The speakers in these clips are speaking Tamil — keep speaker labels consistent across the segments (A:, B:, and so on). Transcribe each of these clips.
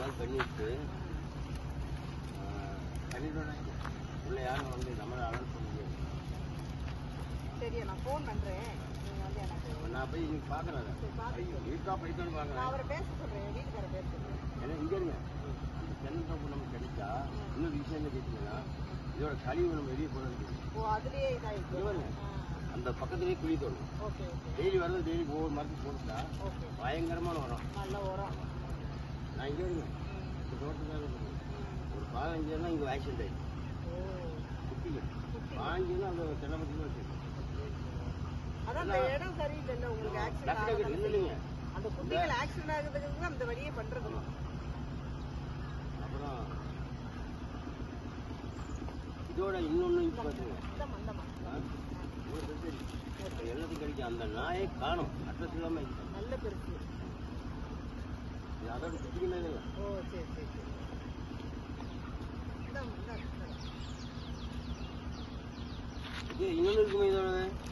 A: மாதிரி பண்ணி விட்டு பண்ணிவிடணும் உள்ள யாரும் வந்து நம்மளை அலர்ட் பண்ண முடியாது
B: சரி நான் ஃபோன் பண்றேன் நீங்க வந்து எனக்கு
A: நான் போய் இன்னைக்கு பார்க்குறேன்
B: சரி, பார்த்துட்டு
A: இருக்கா போயிட்டு
B: நான்
A: பார்க்குறேன்
B: அவரை பேச சொல்றேன் வீட்டுக்கார பேச சொல்றேன்
A: ஏன்னா இங்கே இருங்க அந்த தென்னந்தோப்பு நமக்கு கிடைச்சா இன்னொரு விஷயம் என்ன கேட்டீங்கன்னா இதோட கழிவு நம்ம வெளியே போகிறது
B: ஓ அதுலயே இதாயிருக்கு
A: இங்க பாருங்க. அந்த பக்கத்துலேயே குழி தோணும்
B: ஓகே ஓகே
A: டெய்லி வரது டெய்லி ஒவ்வொரு மரத்துக்கு போட்டுட்டா
B: ஓகே
A: பயங்கரமான உரம்
B: நல்ல உரம்
A: நான் இங்கே இருங்க இந்த தோட்டத்தில் இருக்கேன் ஒரு பதினஞ்சுனா இங்கே ஆக்சிடென்ட் ஆயிடுச்சு
B: ஓ
A: குட்டிங்க பாஞ்சுன்னா அந்த தென்னை மரத்தில் வச்சிருக்கேன்
B: அதான் அந்த இடம் சரியில்லைல்ல உங்களுக்கு ஆக்சிடென்ட்
A: டக்கு டக்கு இல்லை இல்லைங்க
B: அந்த குட்டிகள் ஆக்சிடென்ட் ஆகுறதுக்கு அந்த வழியே பண்றது
A: அப்புறம் இதோட இன்னொன்று இப்போ பார்த்துங்க
B: இந்தமா இந்தமா
A: ஆ? இவ்வளவு பெருசு இருக்கு. இப்ப எல்லாத்துக்கும் கிடைக்கும் அந்த நாயை காணும் அட்ரஸ் இல்லாமல் இருக்கு.
B: நல்ல பெருசு
A: இது அதோட குட்டிக்குமே இல்லை
B: ஓ சரி சரி சரி இந்தாம்மா, இந்தாங்க, இந்தாங்க.
A: இது இன்னொன்று இருக்குமே இதோட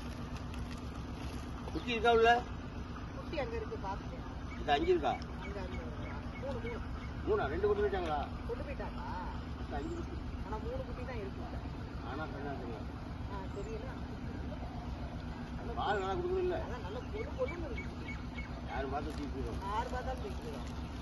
A: குட்டி இருக்கா உள்ள
B: குட்டி அங்க இருக்கு பாத்துட்டேன்
A: இது அஞ்சு இருக்கா
B: அங்க அங்க மூணு மூணு
A: மூணா ரெண்டு குட்டி போயிட்டாங்களா
B: கொண்டு போயிட்டாங்களா
A: இது அஞ்சு குட்டி
B: ஆனா மூணு குட்டி தான் இருக்கு
A: ஆனா பெண்ணா தெரியல
B: ஆ தெரியல
A: அந்த பால் நல்லா கொடுக்குறது இல்லை
B: அதான் நல்ல பொழு பொழுன்னு இருக்கு
A: யாரும் பார்த்து தூக்கிடுவோம்
B: யார் பார்த்தாலும் தூக்கிடுவோம்